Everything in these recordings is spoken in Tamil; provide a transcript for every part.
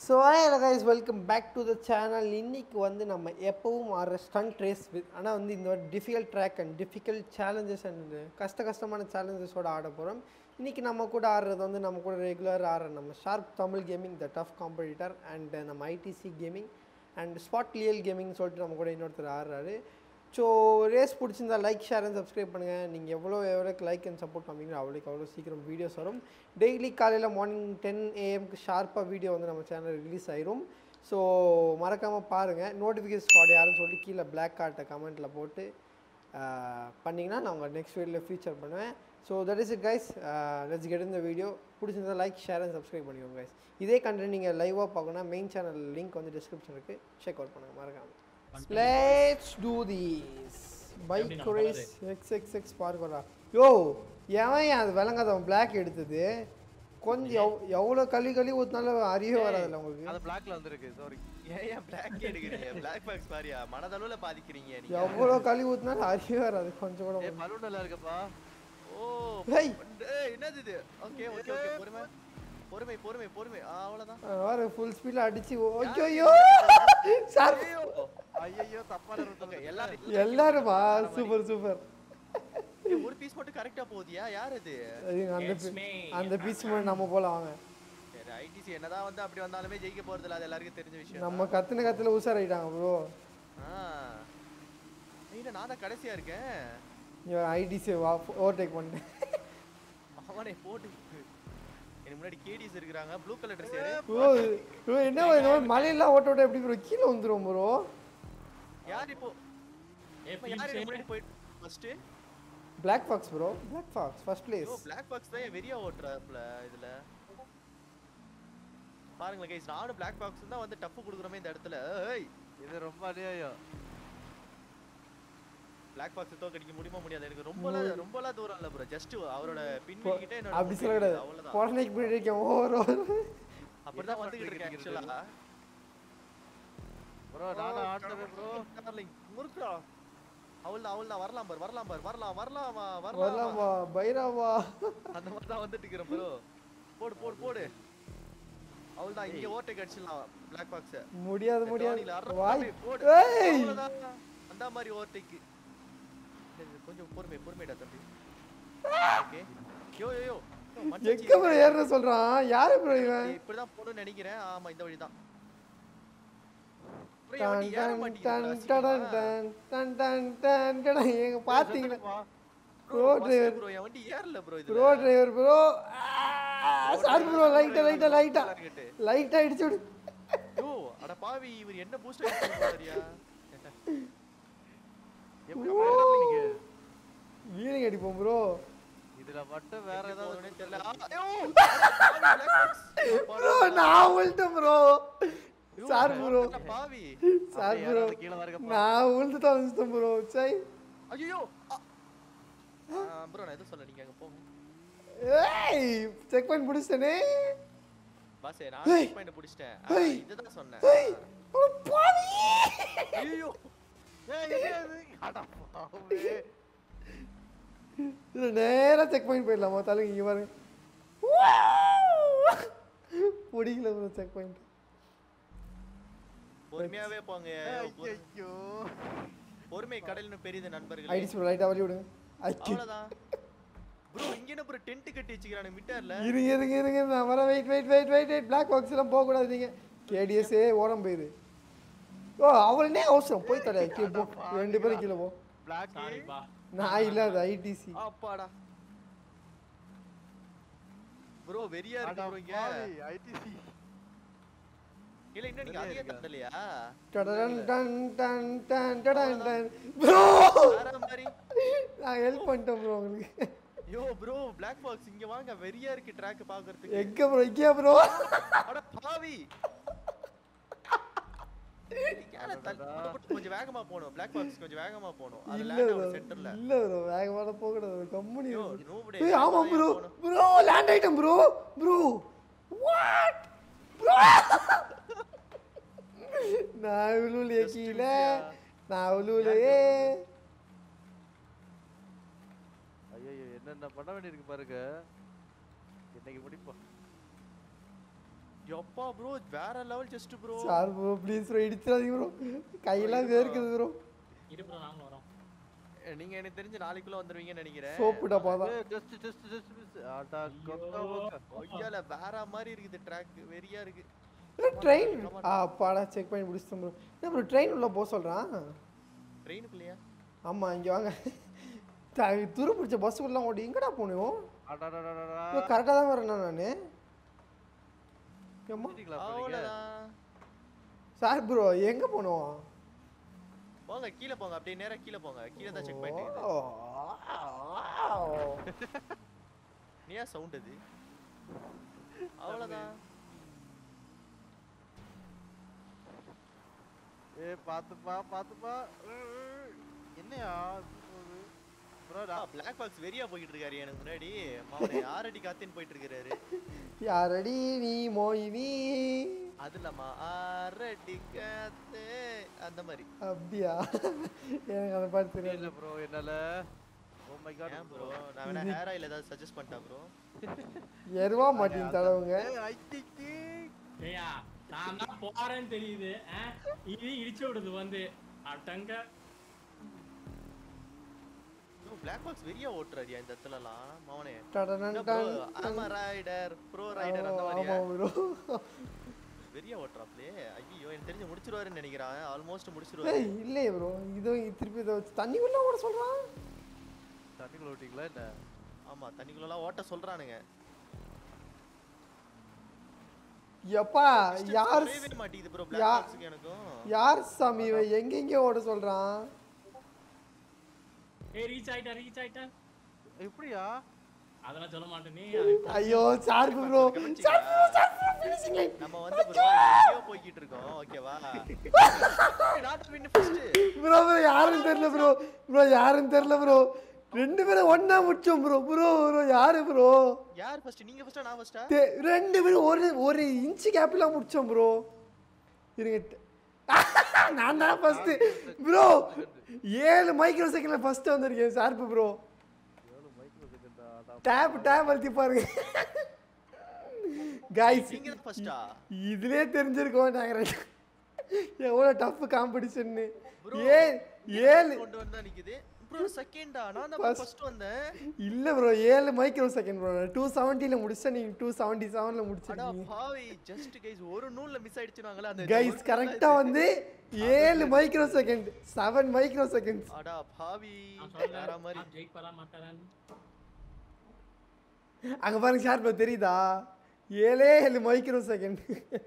So hello guys welcome back to the channel இன்னைக்கு வந்து நம்ம எப்பவும் ஆடுற ஸ்டண்ட் ரேஸ் வித் ஆனால் வந்து இந்த difficult track and difficult challenges and கஷ்ட கஷ்டமான சேலஞ்சஸோட ஆட போகிறோம் இன்றைக்கி நம்ம கூட ஆடுறது வந்து நம்ம கூட ரெகுலர் ஆடுற நம்ம sharp Tamil gaming the tough competitor and நம்ம ஐடிசி கேமிங் அண்ட் ஸ்பாட் லியல் கேமிங் சொல்லிட்டு நம்ம கூட இன்னொருத்தர் ஆடுறாரு ஸோ ரேஸ் பிடிச்சிருந்தா லைக் ஷேர் அண்ட் சப்ஸ்கிரைப் பண்ணுங்கள் நீங்கள் எவ்வளோ எவ்வளோக்கு லைக் அண்ட் சப்போர்ட் பண்ணுவீங்களோ அவ்வளோக்கு அவ்வளோ சீக்கிரம் வீடியோஸ் வரும் டெய்லி காலையில் மார்னிங் டென் ஏஎம்க்கு ஷார்ப்பாக வீடியோ வந்து நம்ம சேனல் ரிலீஸ் ஆயிரும் ஸோ மறக்காமல் பாருங்கள் நோட்டிஃபிகேஷன் ஸ்குவாட் யாருன்னு சொல்லிட்டு கீழே பிளாக் கார்ட்டை கமெண்ட்டில் போட்டு ஆஹ், பண்ணிங்கன்னா நான் உங்கள் நெக்ஸ்ட் வீடியோவில் ஃபீச்சர் பண்ணுவேன் so that is it guys let's get இந்த வீடியோ பிடிச்சிருந்தா லைக் ஷேர் அண்ட் சப்ஸ்கிரைப் பண்ணிக்கோங்க கைஸ் இதே கண்டென்ட் நீங்கள் லைவாக பார்க்கணும்னா மெயின் சேனல் லிங்க் வந்து டிஸ்கிரிப்ஷன் இருக்குது செக் அவுட் பண்ணுங்கள் மறக்காமல் லெட்ஸ் டூ தீஸ் பைக் எப்படி நம்ம ரேஸ் எக்ஸ் எக்ஸ் எக்ஸ் பார்க்கடா யோ எவன் அது விளங்காதவன் பிளாக் எடுத்தது கொஞ்சம் எவ் எவ்வளோ கழுவி கழுவி ஊற்றினாலும் அறிவே வராதுல்ல உங்களுக்கு அது பிளாக்ல வந்திருக்கு சாரி ஏன் ஏன் பிளாக் எடுக்கிறீங்க பிளாக் பாக்ஸ் பாரியா மனதளவுல பாதிக்கிறீங்க நீங்க எவ்வளோ கழுவி ஊற்றினாலும் அறிவே வராது கொஞ்சம் கூட ஏ பலூன் எல்லாம் இருக்குப்பா ஓ ஹேய். ஏய், என்னது இது ஓகே ஓகே ஓகே பொறுமை பொறுமை பொறுமை பொறுமை ஆ, அவ்வளவுதான் வர ஃபுல் ஸ்பீடில் அடிச்சு ஓய்யோ சார் ஐயோ ஐயோ தப்பான route ஓகே வந்து- எல்லாரும் எல்லாருமா சூப்பர் சூப்பர் ஏய், ஒரு பீஸ் மட்டும் கரெக்டா போகுதியா யார் அது அந்த It's பி- me. அந்த பீச் மட்டும் நம்ம போலாம் வாங்க சரி ஐடிசி என்னதான் வந்து அப்படி வந்தாலுமே ஜெயிக்க போறது இல்ல அது எல்லாருக்கும் தெரிஞ்ச விஷயம் நம்ம கத்துன கத்துல உஷாராயிட்டாங்க ப்ரோ ஆ இல்ல நான் தான் கடைசியா இருக்கேன் ஐடிசி ஓவர்டேக் பண்ணிட்டேன் அவனே போட்டு எனக்கு முன்னாடி கேடிஸ் இருக்கிறாங்க ப்ளூ கலர் ட்ரெஸ் யாரு ப்ரோ ப்ரோ என்ன bro, இந்த மாதிரி மலையெல்லாம் ஓட்ட ஓட்ட எப்படி ப்ரோ கீழே வந்துரும் ப்ரோ யார் இப்போ ஏய், இப்போ யார் எனக்கு Philips, முன்னாடி போயிட்டு first black fox bro black fox first place ஐயோ பிளாக் பாக்ஸ் தான் என் வெறியா ஓட்டுறாப்ல இதுல பாருங்களேன் கைஸ் நானும் பிளாக் பாக்ஸ் தான் வந்து டஃப் கொடுக்குறோமே இந்த இடத்துல ஏய் இது ரொம்ப அநியாயம் பிளாக் பாக்ஸ் தோக்கடிக்க முடியுமா முடியாது எனக்கு ரொம்ப ரொம்பலாம் தூரம் இல்ல ப்ரோ ஜஸ்ட் அவரோட பின் கிட்ட என்னோட அப்படி முன் சொல்லக்கூடாது இருக்குது, அவ்வளவுதான் குழந்தைக்கு போயிட்டு இருக்கேன் ஓவர் ஓவர் அப்படிதான் வந்துகிட்டு இருக்கேன் ஆக்சுவலா ப்ரோ நானும் ஆடுறேன் ப்ரோ டார்லிங் முறுக்குடா அவள் அவள் தான் வரலாம் பார் வரலாம் பார் வரலாம் வரலாம் வா, வரலாம் வரலாம் வா பைராவா அந்த மாதிரி தான் வந்துட்டு இருக்கிறேன் ப்ரோ போடு போடு போடு அவள் தான் இங்க ஓட்டை கடிச்சிடலாம் பிளாக் பாக்ஸ் முடியாது முடியாது டோனில அரை வாய் போடு, போடு. ஏய் அவ்வளவுதான். அந்த மாதிரி ஓவர்டேக் கொஞ்சம் பொறுமை பொறுமைடா தம்பி ஓகே யோ யோ யோ யோ, மச்சாச்சி. எங்க ப்ரோ ஏறுற சொல்றான் யாரு ப்ரோ இவன் ஏய், இப்படிதான் போகணும்னு நினைக்கிறேன் ஆமா இந்த வழிதான் bro, என் டன் வண்டி ஏற டன் மாட்டேங்குதுடா, டன் சீக்கிரமா. டன் டன் டன் டன் டன் டன் எங்க பாத்தீங்களா bro, bro bus driver bro, என் வண்டி ஏறல bro இதுல. Bro driver bro sorry bro லைட்டா லைட்டா லைட்டா இருக்கட்டு. லைட்டா அடிச்சு விடு யோ, அட பாவி இவர் என்ன பூஸ்ட் அடிச்சாரியா எப்படி போறீங்க வீலிங் அடிப்போம் ப்ரோ இதுல மட்டும் வேற ஏதாவது தெரியல ஆ, ஐயோ, அட பாவி, black box. ப்ரோ நான் உள்ட்டேன் ப்ரோ ஐயோ, சார் ப்ரோ அட பாவி சார் அப்படியே ப்ரோ யாராவது கீழே வருங்கப்பா. நான் உளுந்து தான் வந்துட்டேன் ப்ரோ சை ஐயோ ப்ரோ நான் எதுவும் சொல்ல நீங்க அங்க போங்க ஏய் செக் பண்ணி முடிச்சிட்டேனே பாஸ் நான் ஏய். செக் பாயிண்ட் புடிச்சிட்டேன் ஆ, ஏய். இதுதான் சொன்னேன் ஏய் அட பாவி ஐயோ ஏய், என்ன இது? அட பாவமே. இது நேரா செக் பண்ணி போயிடலாமா தலைங்க இங்க பாருங்க பிடிக்கல ப்ரோ செக் பாயிண்ட் பொறுமையாவே போங்க பொறு- ஐயையோ. பொறுமை கடல்னு பெரியது நண்பர்களே ஐடிஸ் ப்ரோ லைட்டா வழி விடுங்க ஐயோ அவ்வளவுதான் ப்ரோ இங்க என்ன ப்ரோ டென்ட் கட்டி வச்சுக்கிறானு மிட்டர்ல இருங்க இருங்க இருங்க நான் வரேன் wait wait wait wait wait black box எல்லாம் போக கூடாது நீங்க கேடிஎஸ்ஏ ஓரம் போயிரு ஓ அவளனே அவசரம் போய் தர கீழே போ ரெண்டு பேரும் கீழே போ Black Sorry, பா. நான் இல்ல அது ஐடிசி அப்பாடா ப்ரோ வெறியா அட இருக்கு ப்ரோ இங்க பாவி, ITC. இல்ல இன்னும் நீங்க அதிகம் தட்டலையா டடன் டன் டன் டன் டடன் டன் ப்ரோ வேற மாதிரி நான் ஹெல்ப் பண்ணிட்டேன் ப்ரோ உங்களுக்கு யோ ப்ரோ பிளாக் பாக்ஸ் இங்க வாங்க வெறியா இருக்கு ட்ராக் பாக்குறதுக்கு எங்க ப்ரோ இங்கே ப்ரோ அட பாவி ஏன்னா தள்ளி- கொஞ்சம் வேகமா போணும் பிளாக் பாக்ஸ் கொஞ்சம் வேகமா போணும் அது இல்ல லேண்ட் ப்ரோ ஆகும் சென்டர்ல இல்ல ப்ரோ வேகமாக போக கூடாது கம்பெனி யோ நூபுடே ஏய் ஆமா bro bro land item bro bro what bro நான் உளுலே கீழே நான் உளுலே ஐயையோ, என்னென்ன பண்ண வேண்டியிருக்கு பாருங்க இன்னைக்கு முடிப்போம் எப்பா ப்ரோ வேற level just bro sir bro please bro இடிச்சிடாதீங்க ப்ரோ கையெல்லாம் வேர்க்குது ப்ரோ இரு ப்ரோ நாங்களும் வரோம் நீங்க எனக்கு தெரிஞ்சு நாளைக்குள்ள வந்துருவீங்கன்னு நினைக்கிறேன் சோப்பு டப்பா தான் ஜஸ்ட் ஜஸ்ட் ஜஸ்ட் மிஸ் அடா கொக்கா கொக்கா ஐயால வேற மாதிரி இருக்குது ட்ராக் வெறியா இருக்கு ட்ரெயின் ஆ அப்பாடா செக் பண்ணி முடிச்சிட்டோம் ப்ரோ என்ன ப்ரோ ட்ரெயின் உள்ள போக சொல்கிறான் ட்ரெயினுக்குள்ளயா ஆமாம் இங்கே வாங்க த- துரு பிடிச்ச பஸ்ஸுக்குள்ளலாம் ஓடி எங்கடா போகணும் அடடடடடா இப்போ கரெக்டாக தான் வரேன் நான் ஏம்மா வந்துட்டீங்களா bro நீங்க? அவ்வளவுதான் சார் ப்ரோ எங்கே போகணும் போங்க கீழே போங்க அப்படியே நேரா கீழே போங்க கீழே தான் செக் பண்ணிட்டு நீ ஏன் சவுண்ட் அது அவ்வளவுதான் ஏய் பாத்துப்பா பாத்துப்பா ஏய், என்னையா ப்ரோ பிளாக் பாக்ஸ் வெறியா போயிட்டு இருக்காரு எனக்கு முன்னாடி மாவனே ஆறடி காத்தின்னு போயிட்டு இருக்காரு யாரடி நீ மோயினி அது இல்லாம ஆறடி காத்து அந்த மாதிரி அப்படியா எனக்கு அந்த பாட்டு தெரியாது இல்ல ப்ரோ என்னால ஓ மை காட் ஏன் ப்ரோ நான் வேணா ஹேர் ஆயில் ஏதாவது சஜஸ்ட் பண்ணிட்டா ப்ரோ எருவா மாட்டின் தடவுங்க ஏய் ஐடிக்கு ஏயா நான் தான் போறேன்னு தெரியுது ஆ? இது இடிச்சு விடுது வந்து அட்டங்க பிளாக் பாக்ஸ் வெறியா ஓட்டுறாரியா இந்த இடத்துலலாம் மாவனே டடடன் என்ன bro, டன் I'm a rider, pro rider அந்த ஆமா மாதிரியா? ப்ரோ வெறியா ஓட்டுறாப்லே ஐயோ எனக்கு தெரிஞ்சு முடிச்சிருவாருன்னு நினைக்கிறேன் ஆல்மோஸ்ட் முடிச்சிருவாரு ஏய் இல்லையே ப்ரோ இதோ திருப்பி இதை வச்சு தண்ணிக்குள்ளே ஓட சொல்கிறான் தண்ணிக்குள்ள ஓட்டிங்களா என்ன ஆமா தண்ணிக்குள்ளலாம் ஓட்ட சொல்றானுங்க எப்பா யார் குறையவே மாட்டேங்குது ப்ரோ யா- பிளாக் பாக்ஸ்க்கு எனக்கும் யார் சாமி இவன் எங்கெங்கே ஓட சொல்கிறான் ஏய் ரீச் ஆயிட்டேன் ரீச் ஆயிட்டேன் எப்படியா அதெல்லாம் சொல்ல மாட்டேன் நீ ஐயோ சார்பு ப்ரோ கவனிச்சீங்களா? நம்ம வந்து ப்ரோ எங்கேயோ போய்கிட்டு இருக்கோம் ஓகேவா not win first bro bro யாருன்னு தெரியல ப்ரோ ப்ரோ யாருன்னு தெரியல ப்ரோ ரெண்டு பேரும் ஒண்ணா முடிச்சோம் ப்ரோ ப்ரோ ப்ரோ யாரு ப்ரோ யார் ஃபர்ஸ்ட் நீங்க ஃபர்ஸ்டா நான் ஃபர்ஸ்டா ரெண்டு பேரும் ஒரு ஒரு இன்ச்சு கேப்ல முடிச்சோம் ப்ரோ இருங்க ட- நான் தான் ஃபர்ஸ்ட் ப்ரோ ஏழு மைக்ரோ செகண்ட்ல ஃபர்ஸ்ட் வந்திருக்கேன் ஷார்ப்பு ப்ரோ எவ்வளவு மைக்ரோ செகண்டா அதான் டேப் டேப் அழுத்தி பாருங்க கைஸ் நீங்க தான் ஃபர்ஸ்டா இதுலயே தெரிஞ்சிருக்கோம் நாங்க ரெண்டு- எவ்வளவு டஃப் காம்படிஷன்னு Bro, ஏ ஏழு கொண்டு வந்தா நிக்குது ப்ரோ செகண்டா நான் தான் First. ஃபர்ஸ்ட் வந்தேன் இல்ல ப்ரோ ஏழு மைக்ரோ செகண்ட் ப்ரோ டூ செவன்ட்டில முடிச்சா நீங்க டூ செவன்ட்டி செவன்ல அடா முடிச்சிருக்கீங்க பாவி ஜஸ்ட் கைஸ் ஒரு நூல்ல மிஸ் ஆயிடுச்சுனாங்களா அந்த கைஸ் ஒரு கரெக்டா வந்து ஏழு micro second seven micro seconds அடா பாவி நான் வேற சொல்றேன் மாதிரி நான் ஜெயிக் வரா மாட்டேன் அங்க பாருங்க ஷார்ப் தெரியுதா ஏழே ஏழு மைக்ரோ செகண்ட்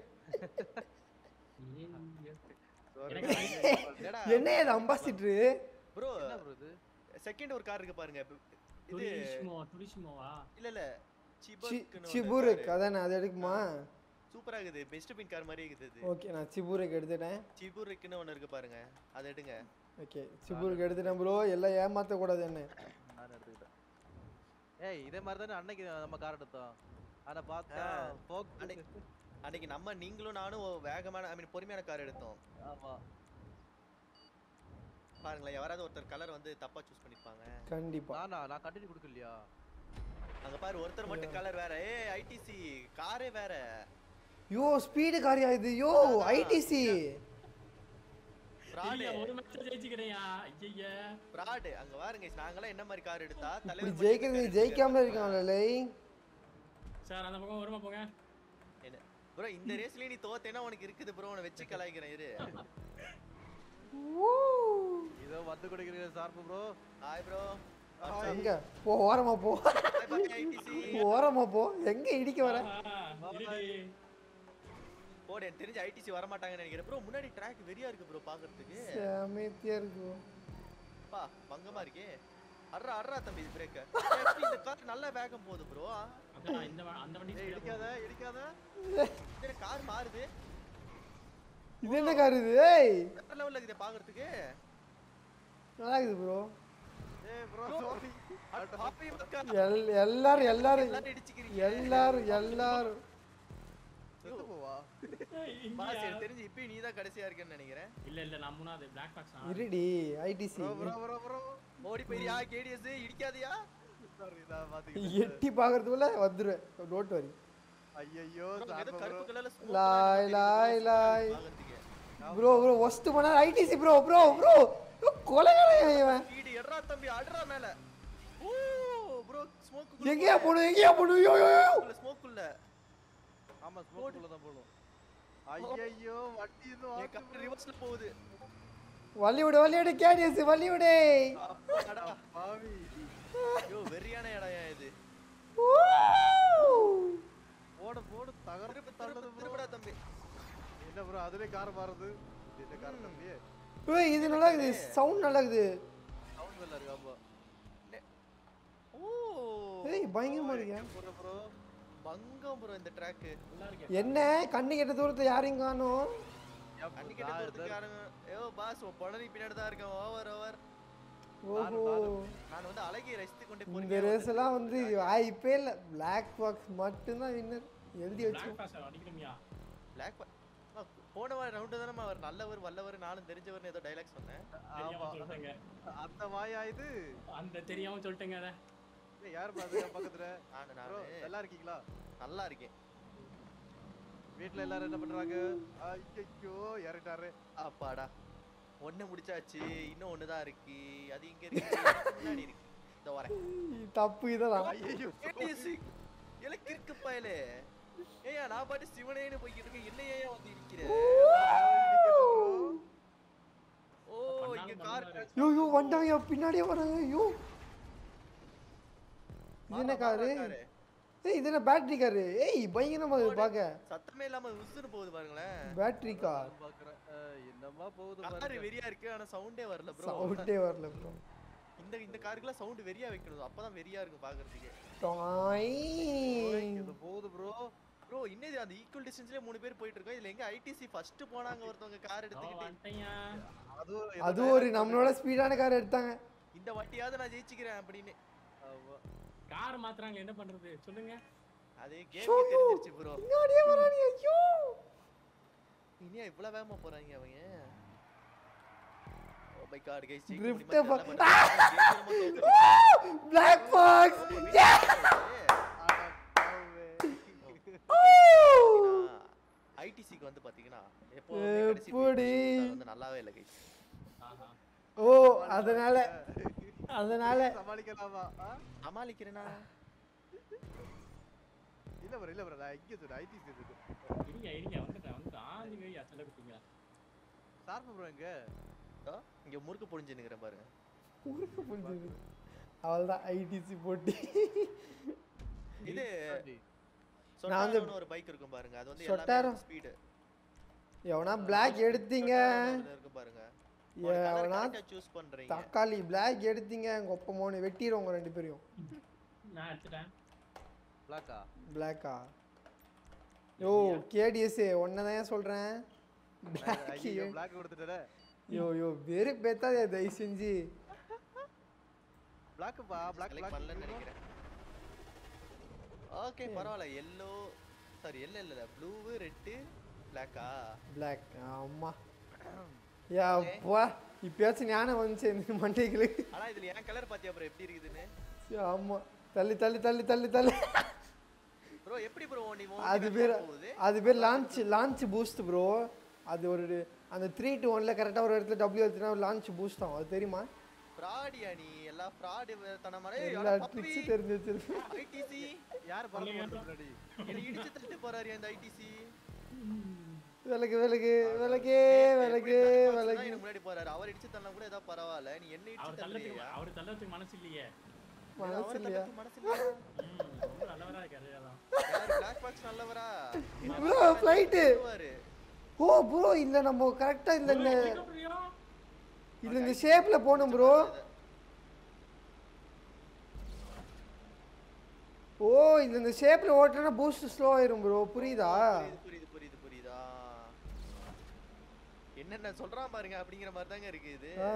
என்னடா என்ன இது அம்பாசிட்ரு ப்ரோ என்ன ப்ரோ இது செகண்ட் ஒரு கார் இருக்கு பாருங்க இப்ப- இது துரிஷ்மோ துரிஷ்மோவா இல்ல இல்ல சிபுருக்குன்னு சிபுருக் அதானே அது எடுக்குமா சூப்பரா இருக்குது பெஸ்ட் பின் கார் மாதிரி இருக்குது இது ஓகே நான் சிபுருக்கு எடுத்துட்டேன் சிபுருக்குன்னு ஒன்னு இருக்கு பாருங்க அதை எடுங்க ஓகே சிபுருக்கு எடுத்துட்டேன் ப்ரோ எல்லாம் ஏமாத்த கூடாது என்ன நான் எடுத்துக்கிட்டேன் ஏய் இதே மாதிரி தானே அன்னைக்கு நம்ம கார் எடுத்தோம் ஆனா பார்த்தா ஆ. போக் அன்னைக்கு அன்னைக்கு நம்ம நீங்களும் நானும் ஒரு வேகமான ஐ மீன் பொறுமையான கார் எடுத்தோம் ஆமா பாருங்களேன் யாராவது ஒருத்தர் கலர் வந்து தப்பா சூஸ் பண்ணிருப்பாங்க கண்டிப்பா நானா நான் கண்டினியூ கொடுக்கலையா அங்க பாரு ஒருத்தர் மட்டும் கலர் வேற ஏ ஐடிசி காரே வேற யோ ஸ்பீடு காரியா இது யோ ஐடிசி ஃப்ராடு ஒரு மேட்ச் ஜெயிச்சுக்கிறேயா ஐயா ஃப்ராடு அங்க பாருங்க நாங்களாம் என்ன மாதிரி கார் எடுத்தா இப்படி தலைவர் ஜெயிக்கிறது ஜெயிக்காம இருக்கான்ல லை சார் அந்த பக்கம் வருமா போங்க என்ன ப்ரோ இந்த ரேஸ்லயே நீ தோத்தேன்னா உனக்கு இருக்குது ப்ரோ உன வச்சு கலாய்க்கிறேன் இரு இதோ வந்து கொடுக்கிறீங்க சார்பு ப்ரோ ஹாய் ப்ரோ எங்க போ ஓரமா போ ஐடிசி ஓரமா போ எங்க இடிக்க வர ஆ, இருடி. போடு எனக்கு தெரிஞ்சு ஐடிசி வர மாட்டாங்கன்னு நினைக்கிறேன் ப்ரோ முன்னாடி ட்ராக் வெறியா இருக்கு ப்ரோ பாக்குறதுக்கு செமைத்தியா இருக்கும் பா பங்கமா இருக்கே அட்ரா அட்ரா தம்பி இது பிரேக் இந்த கார் நல்ல வேகம் போகுது ப்ரோ அதான் இந்த வ- அந்த வண்டி ஏய் speed ஆ இடிக்காத இடிக்காத இந்த கார் மாறுது இது என்ன கார் இது ஏய் வேற லெவல்ல இருக்குது பாக்குறதுக்கு நல்லா இருக்குது ப்ரோ ஏய் ப்ரோ சாரி பாப்பி மக்கா எல் எல்லாரும் எல்லாரும் எல்லாரும் இடிச்சுக்கிறீங்க எல்லாரும் எல்லாரும் செத்து போவா ஏய், இங்கயா? பாஸ் எனக்கு தெரிஞ்சு இப்பயும் நீ தான் கடைசியா இருக்கேன்னு நினைக்கிறேன் இல்ல இல்ல நான் மூணாவது பிளாக் பாக்ஸ் இருடி ITC bro bro bro bro ஓடி போயிரியா கேடிஎஸ் இடிக்காதியா சாரி நான் பாத்துக்கிட்டேன் எட்டி பாக்குறதுக்குள்ள வந்துருவேன் டோட் வரி ஐயோ bro, ஏதோ கருப்பு கலர்ல smoke லாய், மாதிரி லாய், தெரியுது. லாய். பாக்குறதுக்கு. ப்ரோ ப்ரோ ஒஸ்ட் பண்ண ஐடிசி ப்ரோ ப்ரோ ப்ரோ கொலைகாரன் இவன் வீடு எட்ரா தம்பி அடுறா மேல ஓ ப்ரோ ஸ்மோக் எங்கேயா போகணும் எங்கேயா போகணும் யோ யோ யோ ஸ்மோக் உள்ள ஆமா ஸ்மோக் உள்ள தான் போணும் ஐயோ வண்டி இன்னும் என் கார் ரிவர்ஸ்ல போகுது வள்ளி விடு வள்ளி விடு கேடிஎஸ் வள்ளி விடு அப்பாடா. பாவி ஐயோ வெறியான இடம் இது போட போட தகர்த்து திருப்பு தள்ளது திருப்பு bro. திருப்புடா தம்பி என்ன ப்ரோ அதுலயே கார் மாறுது இது என்ன கார் தம்பி ஏய் இது நல்லா இருக்குது சவுண்ட் நல்லா இருக்குது சவுண்ட் வெல்ல இருக்கு ஆமா நெ- ஓ ஏய் பயங்கரமா இருக்கியா ப்ரோ ப்ரோ பங்கம் ப்ரோ இந்த ட்ராக் நல்லா இருக்கு என்ன கண்ணு கெட்ட தூரத்துல யாரையும் காணோம் அன்னைக்கு என்ன தூரத்துக்கு யாருங்க ஏயோ பாஸ் பொணரி பின்னாடி தான் இருக்கேன் ஓவர் ஓவர் ஓஹோ நான் வந்து அழகிய ரசித்து கொண்டே இந்த பொறுமையா ரேஸ் எல்லாம் வந்து வாய்ப்பே இல்லை பிளாக் பாக்ஸ் மட்டும்தான் வின்னர் எழுதி வச்சு பிளாக் பாஸ் அடிக்கணுமியா பிளாக் போன வாரம் ரவுண்டு தானே அவர் நல்லவர் வல்லவர் நானும் தெரிஞ்சவர்னு ஏதோ டைலாக் சொன்னேன் தெரியாம சொல்லிட்டேங்க அந்த வாயா இது அந்த தெரியாம சொல்லிட்டேங்க அத ஏய், யார் பாத்து என் பக்கத்துல நானு ப்ரோ நானு நல்லா இருக்கீங்களா நல்லா இருக்கேன் வீட்ல எல்லாரும் என்ன பண்றாங்க ஐயோ இறட்டாரு அப்பாடா ஒண்ணு முடிச்சாச்சு இன்னும் ஒண்ணுதான் இருக்கு அது இங்க இருக்கு எனக்கு முன்னாடி இருக்கு இந்த வரேன் தப்பு இதெல்லாம் ஐயோ ஏடிசி எனக்கு இருக்கு பயலே ஏயா நான் பாட்டு சிவனேன்னு போய்கிட்டு இருக்கேன் என்ன ஏன் வந்து இருக்கிற ஓ இங்க பண்ணாலும் கார் பண்ணாரு. யோ யோ வந்தாங்க பின்னாடியே வராங்க ஐயோ இது என்ன காரு ஏய் இது என்ன பேட்டரி காரு ஏய் பயங்கரமா இருக்கு பார்க்க சத்தமே இல்லாம உசுன்னு போகுது பாருங்களேன் பேட்டரி கார் பாக்குறேன் அஹ், என்னமா போகுது கார் பாருங்க வெறியா இருக்கு ஆனா சவுண்டே வரல ப்ரோ சவுண்டே வரல ப்ரோ இந்த இந்த காருக்குலாம் சவுண்ட் வெறியா வைக்கணும் அப்பதான் வெறியா இருக்கும் பாக்குறதுக்கு டாய் இது போகுது ப்ரோ ப்ரோ இன்னது அந்த ஈக்குவல் டிஸ்டன்ஸ்லயே மூணு பேர் போயிட்டு இருக்கோம் இதுல எங்க ஐடிசி ஃபர்ஸ்ட் போனாங்க ஒருத்தவங்க கார் எடுத்துக்கிட்டு வந்துட்டேயா அது ஒரு அது ஒரு நம்மளோட ஸ்பீடான கார் எடுத்தாங்க இந்த வாட்டியாவது நான் ஜெயிச்சுக்கிறேன் அப்படின்னு ஆமா. கார் மாத்துறாங்க என்ன பண்றது சொல்லுங்க அது கேம் தெரிஞ்சிருச்சு ப்ரோ பின்னாடியே வரானே ஐயோ இனியா இவ்வளவு வேகமா போறாங்க அவங்க oh my god guys Drift அப்ப- பிளாக் பாக்ஸ் அட பாவே. ஐடிசிக்கு வந்து பாத்தீங்கன்னா எப்பவுமே கடைசி எப்படி? finish வந்து நல்லாவே இல்ல கைஸ் ஆஹா ஓ அதனால அதனால சமாளிக்கலாமா ஆ? சமாளிக்கிறேனா இல்ல ப்ரோ இல்ல ப்ரோ நான் இங்க சொல்றேன் ஐடி இருக்கு இருங்க இருங்க வந்துட்டேன் வந்துட்டேன் ஆஞ்சு கை அசல குட்டிங்க சார்பு ப்ரோ எங்க இதோ, இங்க முறுக்கு பொழிஞ்சுன்னுக்கிறேன் பாருங்க ஊருக்கு புரிஞ்சுது அவள்தான் ஐடிசி போட்டி இது நான் வந்து- சொட்டாரோன்னு ஒரு பைக் இருக்கும் பாருங்க அது வந்து சொட்டாரோ? எல்லாமே ஸ்பீடு எவனா பிளாக் எடுத்தீங்க இருக்கு பாருங்க எவனா சூஸ் பண்றீங்க தக்காளி பிளாக் எடுத்தீங்க உங்க ஒப்ப மோனு வெட்டிடுவோங்க ரெண்டு பேரையும் நான் எடுத்துட்டேன் பிளாக்கா பிளாக்கா யோ கேடிஎஸ் ஒன்னை தான் சொல்றேன் பிளாக் ஐயோ பிளாக் கொடுத்துட்டே யோ யோ வெறு பேத்தாதே தயவு செஞ்சு பிளாக் பா பிளாக் செலக்ட் பிளாக் பண்ணலன்னு நினைக்கிறேன் ஓகே பரவாயில்ல எல்லோ சாரி எல்லோ இல்ல ப்ளூ ரெட் பிளாக்கா பிளாக் ஆமா யா அப்பா இப்பயாச்சும் ஞானம் வந்துச்சு இந்த மண்டைகளுக்கு ஆனா இதுல என் கலர் பாத்தியா ப்ரோ எப்படி இருக்குதுன்னு சீ, ஆமா தள்ளி தள்ளி தள்ளி தள்ளி தள்ளி ப்ரோ எப்படி ப்ரோ நீ அது பேர் அது பேர் லான்ச் லான்ச் பூஸ்ட் ப்ரோ அது ஒரு அந்த த்ரீ டு ஒன்ல கரெக்டாக ஒரு இடத்துல டபிள்யூ எடுத்துனா லான்ச் பூஸ்ட் ஆகும் அது தெரியுமா ஃப்ராடியா நீ எல்லாம் ஃப்ராட் தனமாரே எல்லா ட்ரிக்ஸும் தெரிஞ்சு வச்சிருக்கேன் ஐடிசி யார் பறந்து போறது முன்னாடி என்ன இடிச்சு தள்ளிட்டு போறாரு அந்த ஐடிசி விலகு விலகு விலகு விலகு விலகு எனக்கு முன்னாடி போறாரு அவர் இடிச்சு தள்ளா கூட ஏதாவது பரவாயில்ல நீ என்ன இடிச்சு அவர் தள்ளத்துக்கு தள்ளுறியா அவர் தள்ளத்துக்கு மனசு இல்லையே மனசு இல்லையா மனசு இல்லையா ம், ரொம்ப நல்லவரா இருக்காரு அதான் யாரு பிளாக் பாக்ஸ் நல்லவரா ப்ரோ ஃப்ளைட்டு வருவாரு. ஓ ப்ரோ இந்த நம்ம கரெக்டாக இந்த இந்த எங்க புரியும் இது இந்த ஷேப்பில் போகணும் ப்ரோ ஓ இந்த இந்த ஷேப்பில் ஓட்டுனா பூஸ்ட் ஸ்லோ ஆயிரும் ப்ரோ புரியுதா புரியுது புரியுது புரியுது புரியுதா என்னென்ன சொல்றான் பாருங்க அப்படிங்கிற மாதிரி தாங்க இருக்கு இது ஆ.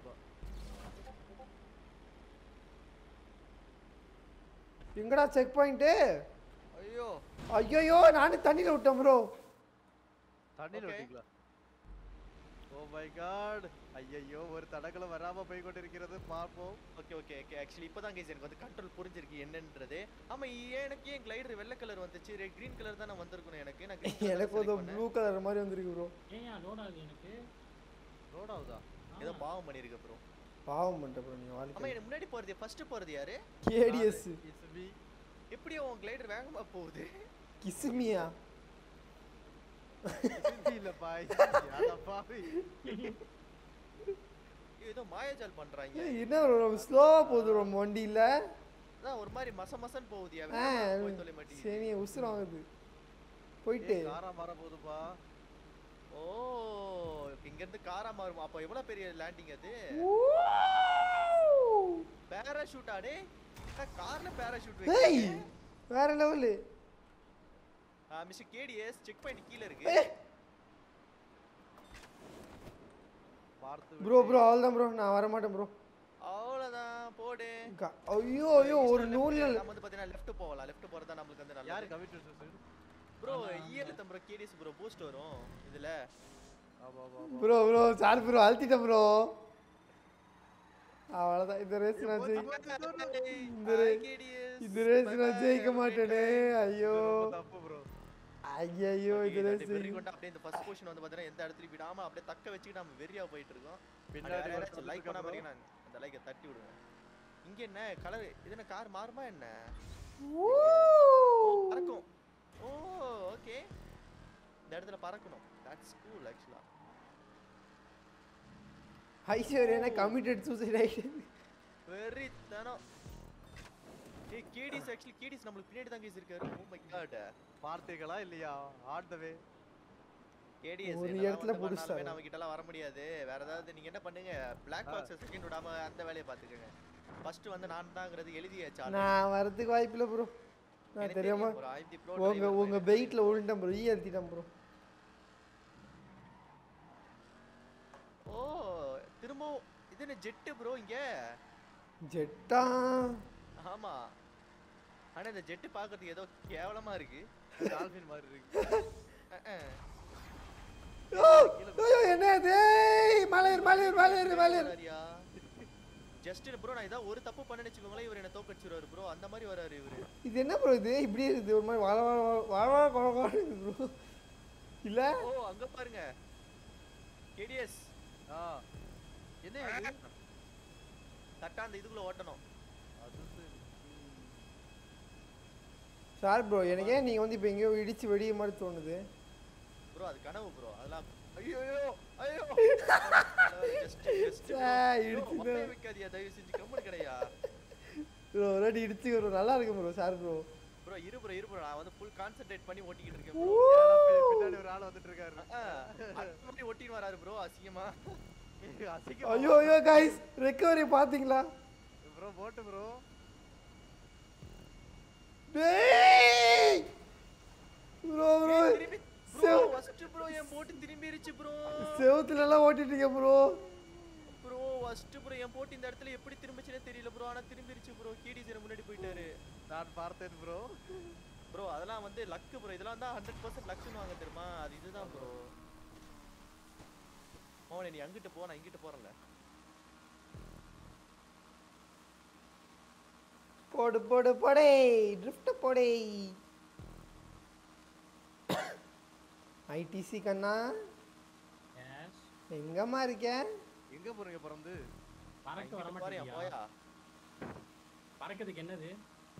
எங்கடா செக் பாயிண்ட்டு ஐயோ ஐயோ நானும் தண்ணியில் விட்டேன் ப்ரோ தண்ணியில Okay. விட்டீங்களா ஓ மை காட் ஐயையோ ஒரு தடகளம் வராம போய் கொண்டிருக்கிறது பார்ப்போம் ஓகே ஓகே ஓகே ஆக்சுவலி இப்போதான் கைஸ் எனக்கு வந்து கண்ட்ரோல் புரிஞ்சிருக்கு என்னன்றது ஆமா ஏன் எனக்கு ஏன் கிளைடர் வெள்ளை கலர் வந்துச்சு ரெட் கிரீன் கலர் தான் வந்திருக்கணும் எனக்கு நான் green colour எனக்கு select ஒரு பண்ணேன். ப்ளூ கலர் மாதிரி வந்திருக்கு ப்ரோ ஏன் லோட் ஆகுது எனக்கு ரோட் ஆகுதா ஏதோ பாவம் பண்ணிருக்க ப்ரோ பாவம் பண்ணிட்ட ப்ரோ நீங்க ஆமா வாழ்க்கை எனக்கு முன்னாடி போறது ஃபர்ஸ்ட் போறது யாரு கேடிஎஸ் இட்ஸ் மீ எப்படி உன் கிளைடர் வேகமா போகுது கிசுமியா இல்ல பாய் அட பாவி ஏதோ மாயாஜால் பண்றாங்க ஏய், என்ன ப்ரோ ஸ்லோவா போகுது ப்ரோ வண்டியில அதான் ஒரு மாதிரி மச மசன் போகுதியா ஆ வேகமா போய் தொலை மாட்டேங்குது சரி உசுரம் ஆகுது போயிட்டு ஏய், காரா மாற போகுதுப்பா ஓ இங்க இருந்து காரா மாறும் அப்ப எவ்வளவு பெரிய லேண்டிங் அது பேராஷூட் ஆடே கார்ல பேராஷூட் ஏய் வேற level mister KTS check point கீழ இருக்கு பார்த்து ப்ரோ ப்ரோ அவ்வளோதான் ப்ரோ நான் வர மாட்டேன் ப்ரோ அவ்வளவுதான் போடு ஐயோ ஐயோ ஒரு நூல்ல நம்ம வந்து பாத்தீங்கன்னா லெஃப்ட் போகலாம் லெஃப்ட் போறதா நம்மளுக்கு வந்து யாரு நல்லா கமிட் சூசைட் ப்ரோ இயர் தம்பro கேடிஎஸ் ப்ரோ பூஸ்ட் வரும் இதுல ஆமா ஆமா ப்ரோ ப்ரோ சார் ப்ரோ அழுத்திட்டேன் ப்ரோ அவ்வளோதான் இந்த ரேஸ் நான் ஜெயி இந்த ரே- இந்த ரேஸ் நான் ஜெயிக்க மாட்டேனே ஐயோ ரொம்ப தப்பு ப்ரோ ஐயோ இந்த ரேஸ் வெறி கொண்டு அப்படியே இந்த ஃபர்ஸ்ட் பொசிஷன் வந்து பாத்தீங்கன்னா எந்த இடத்துலயும் விடாம அப்படியே தக்க வச்சுக்கிட்டு நம்ம வெறியா போயிட்டு இருக்கோம் பின்னாடி பின்னாடி ஒருத்தன் லைக் பண்ணாம இருக்கான் இருக்கீங்கன்னா அந்த லைக்கை தட்டி விடுங்க இங்க என்ன கலர் இது என்ன கார் மாறுமா என்ன ஊ! ஓ, பறக்கும் ஓ ஓகே இந்த இடத்துல பறக்கணும் தட்ஸ் கூல் ஆக்சுவலா ஐஸ்வர்யா கமிட்டட் சூசைட் ஆயிட்டு வெரி தனம் ஏய் கேடிஸ் ஆக்சுவலி கேடிஸ் நம்மளுக்கு பின்னாடி தான் கேஸ் இருக்காரு ஓ மை காட் பார்த்தீங்களா இல்லையா ஆன் த வே கேடிஎஸ் ஒரு இடத்துல புடிச்சிட்டாரு. நம்ம கிட்ட எல்லாம் வர முடியாது வேற ஏதாவது நீங்க என்ன பண்ணுங்க பிளாக் பாக்ஸ் செகண்ட் விடாம அந்த வேலையை பாத்துக்கங்க ஃபர்ஸ்ட் வந்து நான் தாங்கிறது எழுதியாச்சு already. நான் வரதுக்கு வாய்ப்பில்லை ப்ரோ நான் எனக்கு தெரியாம தெரியும் bro, I'm the pro உங்க driver, உங்க எனக்கு பெயிட்ல விழுந்துட்டேன் ப்ரோ ஈ அழுத்திட்டேன் ப்ரோ ஓ திரும்பவும் இது என்ன ஜெட் ப்ரோ இங்க ஜெட்டா ஆமா ஆனா இந்த ஜெட் பாக்குறதுக்கு ஏதோ கேவலமா இருக்கு டால்பின் மாதிரி இருக்கு அஹ், அஹ். ஓ, ஐயோ என்ன இது ஏய், மலையர் மலையர் மலையர் மலையர் வராருயா ஜஸ்ட் ப்ரோ நான் ஏதாவது ஒரு தப்பு பண்ணேன்னு வச்சுக்கோங்களேன் இவர் என்ன தோக்கடிச்சிருவாரு ப்ரோ அந்த மாதிரி வராரு இவரு இது என்ன ப்ரோ இது இப்படி இருக்குது ஒரு மாதிரி வள வள வள- வள வள குழ குழன்னு இருக்குது ப்ரோ இல்ல ஓ அங்க பாருங்க கேடிஎஸ் ஆ என்ன அது கரெக்டா அந்த இதுக்குள்ள ஓட்டணும் அது சரி சார் ப்ரோ எனக்கு ஏன் நீங்க வந்து இப்போ எங்கேயோ இடிச்சு வெடிய மாதிரி தோணுது ப்ரோ அது கனவு ப்ரோ அதெல்லாம் ஐயோ ஐயோ ஐயோ ஜஸ்ட் ஜஸ்ட் சே, இடிச்சுது. வைக்காதியா தயவு செஞ்சு கம்மல் கிடையா ப்ரோ ஒரு வாட்டி இடிச்சு ப்ரோ நல்லா இருக்கு ப்ரோ சார் ப்ரோ ப்ரோ இரு ப்ரோ இரு ப்ரோ நான் வந்து ஃபுல் கான்சென்ட்ரேட் பண்ணி ஓட்டிக்கிட்டு இருக்கேன் ஊ! ப்ரோ ஏன்னா பி- பின்னாடி ஒரு ஆள் வந்துட்டு இருக்காரு அந்த மாதிரி ஓட்டின்னு வராரு ப்ரோ அசிங்கமா அசிங்க ஐயோ ஐயோ கைஸ் ரெக்கவரி பாத்தீங்களா ப்ரோ போட்டு ப்ரோ டேய் ப்ரோ ப்ரோ திரும்பி ப்ரோ செவ்- ஃபர்ஸ்ட் ப்ரோ என் போட்டு திரும்பிருச்சு ப்ரோ செவுத்துல எல்லாம் ஓட்டிட்டீங்க ப்ரோ ப்ரோ ஃபர்ஸ்ட் ப்ரோ என் போட்டு இந்த இடத்துல எப்படி திரும்பிச்சுனே தெரியல ப்ரோ ஆனா திரும்பிருச்சு ப்ரோ கேடி சேர முன்னாடி போயிட்டாரு நான் பார்த்தேன் ப்ரோ ப்ரோ அதெல்லாம் வந்து லக்கு ப்ரோ இதெல்லாம் தான் ஹண்ட்ரட் பர்சன்ட் லக்குன்னு வாங்க தெரியுமா அது இதுதான் ப்ரோ மோகனே நீ அங்கிட்டு போ நான் இங்கிட்டு போறேன்ல போடு போடு போடே ட்ரிஃப்ட் போடே ஐடிசி கண்ணா எஸ் எங்கம்மா இருக்க எங்க போறீங்க பிறந்து பறக்க வர இங்கிட்டு போறியா மாட்டேங்கியா போயா பறக்கிறதுக்கு என்னது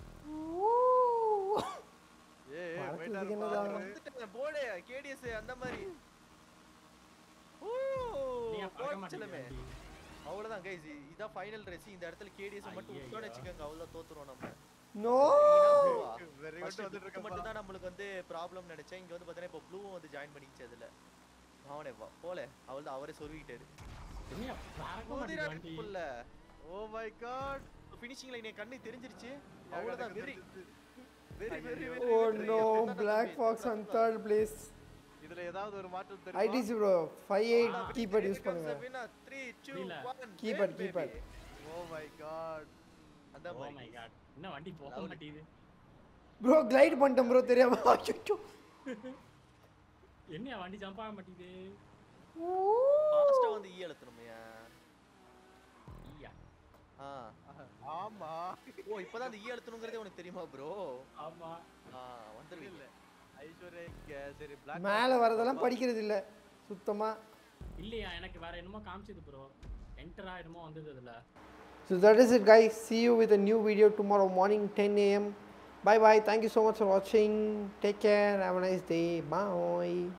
ஏ பறக்கிறதுக்கு போயிட்டாரு என்னடா? பாரு. வந்துட்டேன் போடு கேடிஎஸ் அந்த மாதிரி ஓ நீங்க பறக்க போச்சலமே மாட்டேங்க அவ்வளவுதான் கைஸ் இதான் ஃபைனல் ரேஸ் இந்த இடத்துல கேடிஎஸ் மட்டும் ஐயையோ. விட்டோம்னு வச்சுக்கோங்க அவ்வளவுதான் தோத்துருவோம் நம்ம நோ வெரி First குட் வந்துட்டு book இருக்கப்பா மட்டும் தான் நம்மளுக்கு வந்து ப்ராப்ளம் நினைச்சேன் இங்க வந்து பாத்தீங்கன்னா இப்போ ப்ளூவும் வந்து ஜாயின் பண்ணிக்கிச்சு அதுல அவனே வா போல அவள் தான் அவரே சொருவிட்டாரு என்ன பறக்க மாட்டேங்குது வண்டி புல்ல oh my god finishing line என் கண்ணு தெரிஞ்சிருச்சு அவ்வளவுதான் very very very oh no black fox on third place இதுல ஏதாவது ஒரு மாற்றம் தெரியுமா ITC bro five eight keypad use பண்ணுங்க புரியல. Keypad, keypad. Oh my god அந்த ஓ மை மாதிரி காட் என்ன வண்டி போக Lovely. மாட்டேங்குது ப்ரோ கிளைட் பண்ணிட்டேன் ப்ரோ தெரியாம அச்சோ என்ன வண்டி ஜம்ப் ஆக மாட்டேங்குது ஃபாஸ்டா வந்து ஈ அழுத்தணுமையா ஈயா ஆ ஆமா ஓ இப்பதான் அந்த ஈ அழுத்தணுங்கிறதே உனக்கு தெரியுமா ப்ரோ ஆமா ஆ வந்துருவீங்க ஐஸ்வர்யா இங்க சரி பிளாக் மேலே வரதெல்லாம் படிக்கிறது இல்லை சுத்தமாக இல்லையா எனக்கு வேற என்னமோ காமிச்சது ப்ரோ என்டரா என்னமோ வந்தது அதுல So that is it guys. See you with a new video tomorrow morning 10 a.m. Bye bye. Thank you so much for watching. Take care. Have a nice day. Bye.